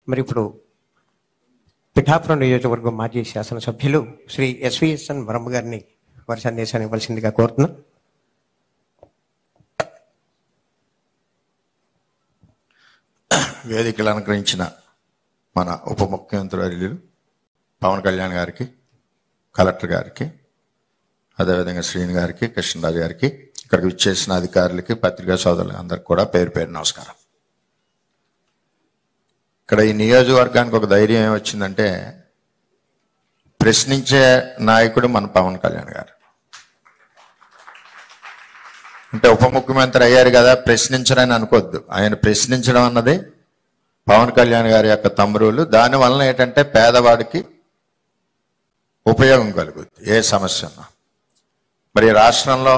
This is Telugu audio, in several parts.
మరి ఇప్పుడు పిఠాపురం నియోజకవర్గం మాజీ శాసనసభ్యులు శ్రీ ఎస్విఎస్ఎన్ వరమ్మ గారిని వారి సందేశాన్ని ఇవ్వాల్సిందిగా కోరుతున్నాం వేదికలు అలంకరించిన మన ఉప ముఖ్యమంత్రి వర్యులు పవన్ కళ్యాణ్ గారికి కలెక్టర్ గారికి అదేవిధంగా శ్రీని గారికి కృష్ణరాజు గారికి ఇక్కడికి విచ్చేసిన అధికారులకి పత్రికా సోదరులు అందరికి కూడా పేరు పేరు నమస్కారం ఇక్కడ ఈ నియోజకవర్గానికి ఒక ధైర్యం ఏమొచ్చిందంటే ప్రశ్నించే నాయకుడు మన పవన్ కళ్యాణ్ గారు అంటే ఉప ముఖ్యమంత్రి అయ్యారు కదా ప్రశ్నించరని అనుకోవద్దు ఆయన ప్రశ్నించడం అన్నది పవన్ కళ్యాణ్ గారి యొక్క తమ్మురులు దాని వలన ఏంటంటే పేదవాడికి ఉపయోగం కలుగుద్ది ఏ సమస్య ఉన్నా మరి రాష్ట్రంలో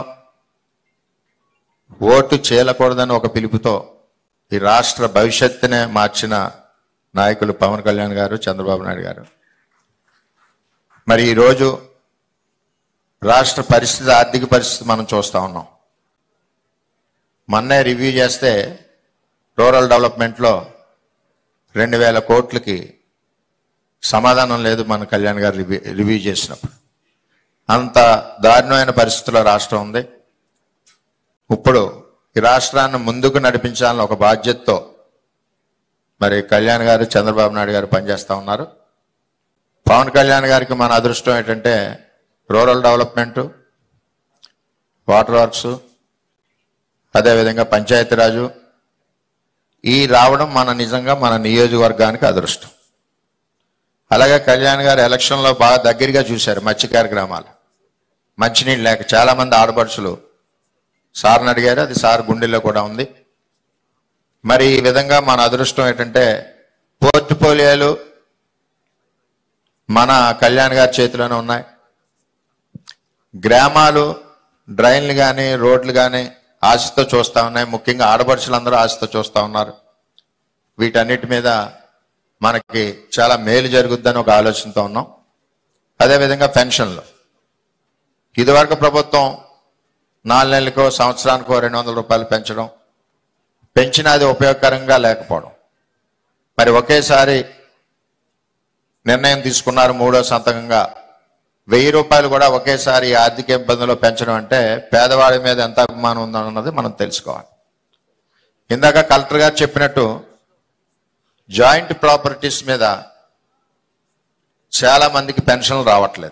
ఓటు చేయకూడదని ఒక పిలుపుతో ఈ రాష్ట్ర భవిష్యత్తునే మార్చిన నాయకులు పవన్ కళ్యాణ్ గారు చంద్రబాబు నాయుడు గారు మరి ఈరోజు రాష్ట్ర పరిస్థితి ఆర్థిక పరిస్థితి మనం చూస్తా ఉన్నాం మొన్నే రివ్యూ చేస్తే రూరల్ డెవలప్మెంట్లో రెండు వేల కోట్లకి సమాధానం లేదు మన కళ్యాణ్ గారు రివ్యూ రివ్యూ చేసినప్పుడు అంత దారుణమైన పరిస్థితిలో రాష్ట్రం ఉంది ఇప్పుడు ఈ రాష్ట్రాన్ని ముందుకు నడిపించాలని ఒక బాధ్యతతో మరి కళ్యాణ్ గారు చంద్రబాబు నాయుడు గారు పనిచేస్తూ ఉన్నారు పవన్ కళ్యాణ్ గారికి మన అదృష్టం ఏంటంటే రూరల్ డెవలప్మెంటు వాటర్ వర్క్స్ అదేవిధంగా పంచాయతీరాజు ఈ రావడం మన నిజంగా మన నియోజకవర్గానికి అదృష్టం అలాగే కళ్యాణ్ గారు ఎలక్షన్లో బాగా దగ్గరగా చూశారు మత్స్యకార గ్రామాలు మంచినీళ్ళు లేక చాలామంది ఆడపడుచులు సార్ని అడిగారు అది సార్ గుండెల్లో కూడా ఉంది మరి ఈ విధంగా మన అదృష్టం ఏంటంటే పోర్ట్ఫోలియోలు మన కళ్యాణ్ గారి చేతిలోనే ఉన్నాయి గ్రామాలు డ్రైన్లు కానీ రోడ్లు కానీ ఆశతో చూస్తూ ఉన్నాయి ముఖ్యంగా ఆడపడుచులందరూ ఆశతో చూస్తూ ఉన్నారు వీటన్నిటి మీద మనకి చాలా మేలు జరుగుద్దని ఒక ఆలోచనతో ఉన్నాం అదేవిధంగా పెన్షన్లు ఇదివరకు ప్రభుత్వం నాలుగు నెలలకో సంవత్సరానికో రెండు వందల రూపాయలు పెంచడం పెంచినా అది ఉపయోగకరంగా లేకపోవడం మరి ఒకేసారి నిర్ణయం తీసుకున్నారు మూడో సంతకంగా వెయ్యి రూపాయలు కూడా ఒకేసారి ఈ ఆర్థిక ఇబ్బందులు పెంచడం అంటే పేదవాడి మీద ఎంత అభిమానం ఉందన్నది మనం తెలుసుకోవాలి ఇందాక కలెక్టర్ గారు చెప్పినట్టు జాయింట్ ప్రాపర్టీస్ మీద చాలా మందికి పెన్షన్లు రావట్లేదు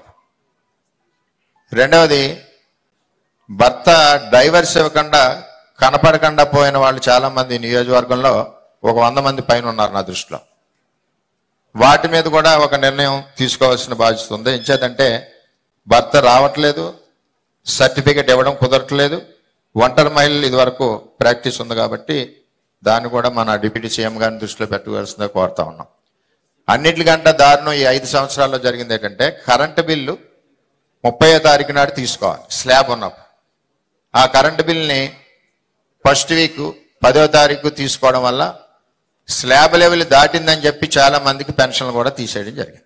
రెండవది భర్త డైవర్స్ ఇవ్వకుండా కనపడకుండా పోయిన వాళ్ళు చాలా మంది నియోజకవర్గంలో ఒక వంద మంది పైన ఉన్నారు నా దృష్టిలో వాటి మీద కూడా ఒక నిర్ణయం తీసుకోవాల్సిన బాధ్యత ఉంది ఎంచేతంటే భర్త రావట్లేదు సర్టిఫికెట్ ఇవ్వడం కుదరట్లేదు ఒంటరి మహిళలు ఇదివరకు ప్రాక్టీస్ ఉంది కాబట్టి దాన్ని కూడా మన డిప్యూటీ సీఎం గారిని దృష్టిలో పెట్టవలసిందే కోరుతా ఉన్నాం అన్నిటికంటే దారుణం ఈ ఐదు సంవత్సరాల్లో జరిగింది ఏంటంటే కరెంటు బిల్లు ముప్పయో తారీఖు నాడు తీసుకోవాలి స్లాబ్ ఉన్నప్పుడు ఆ కరెంటు బిల్ని ఫస్ట్ వీక్ పదో తారీఖు తీసుకోవడం వల్ల స్లాబ్ లెవెల్ దాటిందని చెప్పి చాలా మందికి పెన్షన్లు కూడా తీసేయడం జరిగింది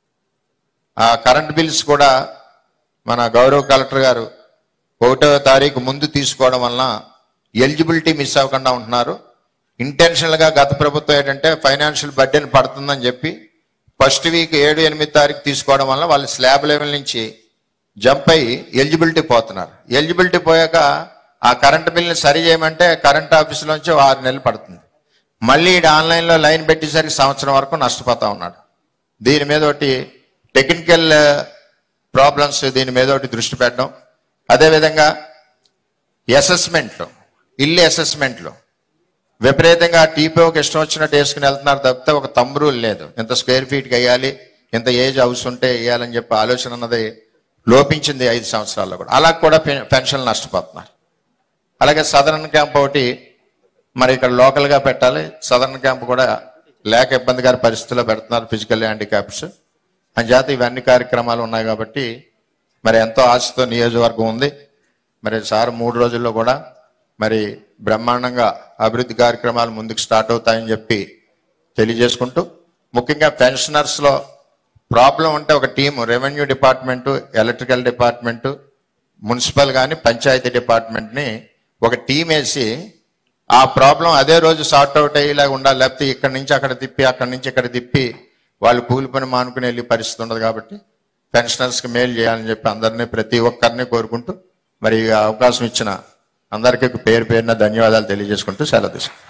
ఆ కరెంట్ బిల్స్ కూడా మన గౌరవ కలెక్టర్ గారు ఒకటవ తారీఖు ముందు తీసుకోవడం వలన ఎలిజిబిలిటీ మిస్ అవ్వకుండా ఉంటున్నారు ఇంటెన్షనల్గా గత ప్రభుత్వం ఏంటంటే ఫైనాన్షియల్ బడ్డెన్ పడుతుందని చెప్పి ఫస్ట్ వీక్ ఏడు ఎనిమిది తారీఖు తీసుకోవడం వల్ల వాళ్ళు స్లాబ్ లెవెల్ నుంచి జంప్ అయ్యి ఎలిజిబిలిటీ పోతున్నారు ఎలిజిబిలిటీ పోయాక ఆ కరెంట్ బిల్ని సరి చేయమంటే కరెంట్ ఆఫీసులోంచి ఆరు నెలలు పడుతుంది మళ్ళీ ఈడు ఆన్లైన్లో లైన్ పెట్టేసరికి సంవత్సరం వరకు నష్టపోతా ఉన్నాడు దీని మీద ఒకటి టెక్నికల్ ప్రాబ్లమ్స్ దీని మీద ఒకటి దృష్టి పెట్టడం అదేవిధంగా అసెస్మెంట్లు ఇల్లు అసెస్మెంట్లు విపరీతంగా టీపీఓకి ఇష్టం వచ్చినట్టు వేసుకుని వెళ్తున్నారు తప్పితే ఒక తమ్మురు లేదు ఇంత స్క్వేర్ ఫీట్కి వేయాలి ఇంత ఏజ్ హౌస్ ఉంటే వేయాలని చెప్పి ఆలోచన అన్నది లోపించింది ఐదు సంవత్సరాల్లో కూడా అలా కూడా పె- పెన్షన్లు నష్టపోతున్నారు అలాగే సదరన్ క్యాంప్ ఒకటి మరి ఇక్కడ లోకల్గా పెట్టాలి సదరన్ క్యాంప్ కూడా లేక ఇబ్బందికర పరిస్థితుల్లో పెడుతున్నారు ఫిజికల్ హ్యాండిక్యాప్స్ అంచేత ఇవన్నీ కార్యక్రమాలు ఉన్నాయి కాబట్టి మరి ఎంతో ఆశతో నియోజకవర్గం ఉంది మరి సార్ మూడు రోజుల్లో కూడా మరి బ్రహ్మాండంగా అభివృద్ధి కార్యక్రమాలు ముందుకు స్టార్ట్ అవుతాయని చెప్పి తెలియజేసుకుంటూ ముఖ్యంగా పెన్షనర్స్లో ప్రాబ్లం ఉంటే ఒక team revenue department electrical department municipal కానీ పంచాయతీ డిపార్ట్మెంట్ని ఒక టీం వేసి ఆ ప్రాబ్లం అదే రోజు సార్ట్ అవుట్ అయ్యేలాగా ఉండాలి లేకపోతే ఇక్కడి నుంచి అక్కడ తిప్పి అక్కడి నుంచి ఇక్కడ తిప్పి వాళ్ళు కూలి పని మానుకుని వెళ్ళే పరిస్థితి ఉండదు కాబట్టి పెన్షనర్స్కి మేలు చేయాలని చెప్పి అందరినీ ప్రతి ఒక్కరిని కోరుకుంటూ మరి ఈ అవకాశం ఇచ్చిన అందరికీ పేరు పేరున ధన్యవాదాలు తెలియజేసుకుంటూ సెలవు తీసుకుంటాం